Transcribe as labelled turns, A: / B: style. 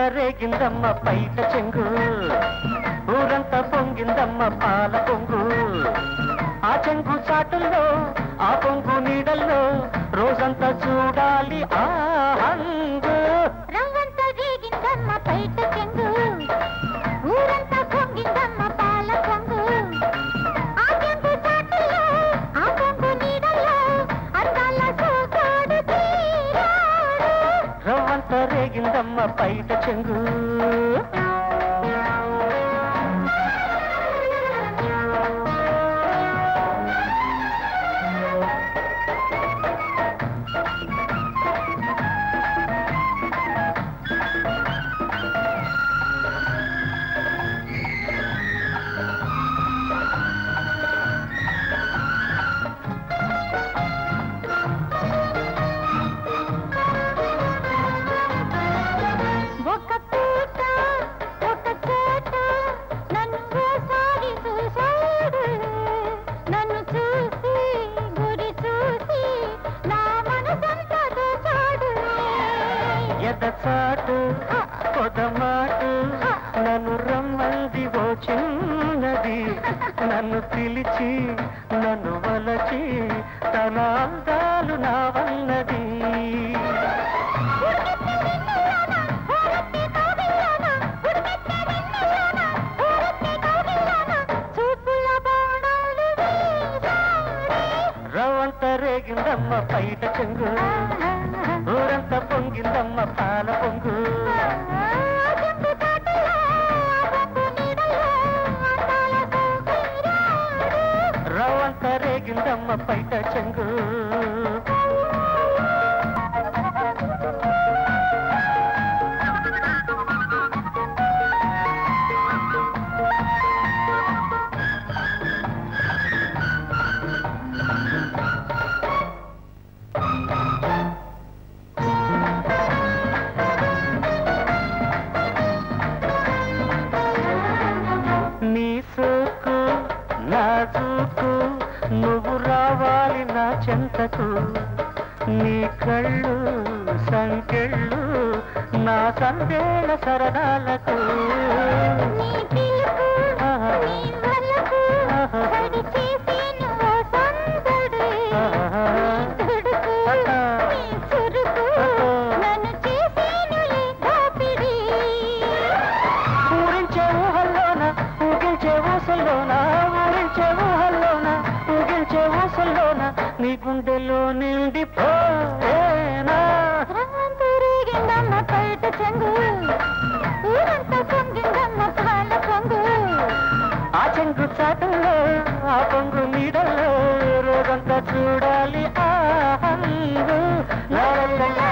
A: రేగిందమ్మ పైట చెంగు ఊరంతా పొంగిందమ్మ పాల పొంగు ఆ చెంగు చాటుల్లో ఆ పొంగు నీడల్లో రోజంతా చూడాలి ఆ హంగు
B: రంగంతా రేగిందమ్మ పైట చెంగు ఊరంతా పొంగిందమ్మ పాల పొంగు ఆ చెంగు చాటులో ఆ పొంగు నీడలో అందాల సోకాడు తీరాడు
A: రవ్వంత రేగిందమ్మ పైట చెంగు
B: ఒక పూట ఒక చోట నన్ను ఓసారి చూశాడు నన్ను చూసి గురి చూసి నా మనసంతా దోచాడు
A: ఎద చాటు పొదమాటు నన్ను రమ్మంది ఓ చిన్నది నన్ను పిలిచి నన్ను వలచి తన అందాలు నా వన్నది
B: చూపుల బాణాలు
A: రవంత రేగిందమ్మ పైట చెంగు ఊరంతా పొంగిందమ్మ పాల పొంగు రవంత రేగిందమ్మ పైట చెంగు నీ సోకు నా చూకు నువ్వు రావాలి నా చెంతకు నీ కళ్ళు సంకెళ్ళు నా సందేళ సరదాలకు
B: నీ పిలుపు
A: ఆహా.
B: నీ వలకు
A: ఆహా.
B: సడి చేసేను ఓ సందడి
A: ఆహా.
B: తుడుకు
A: ఆహా.
B: నీ చురుకు
A: ఆహా.
B: నన్ను చేసేనులే దోపిడి
A: ఊరించే ఊహల్లోన ఊగించే ఊసల్లోన ఊరించే ఊహల్లోన ఊగించే ఊసల్లోన నీ గుండెలో నిండి పోయేనా
B: రంగురేగిందమ్మ పైట చెంగు ఊరంతా పొంగిందమ్మ పాల పొంగు
A: ఆ చెంగు చాటులో ఆ పొంగు నీడలో రోజంతా చూడాలి ఆ హంగు లా లా లా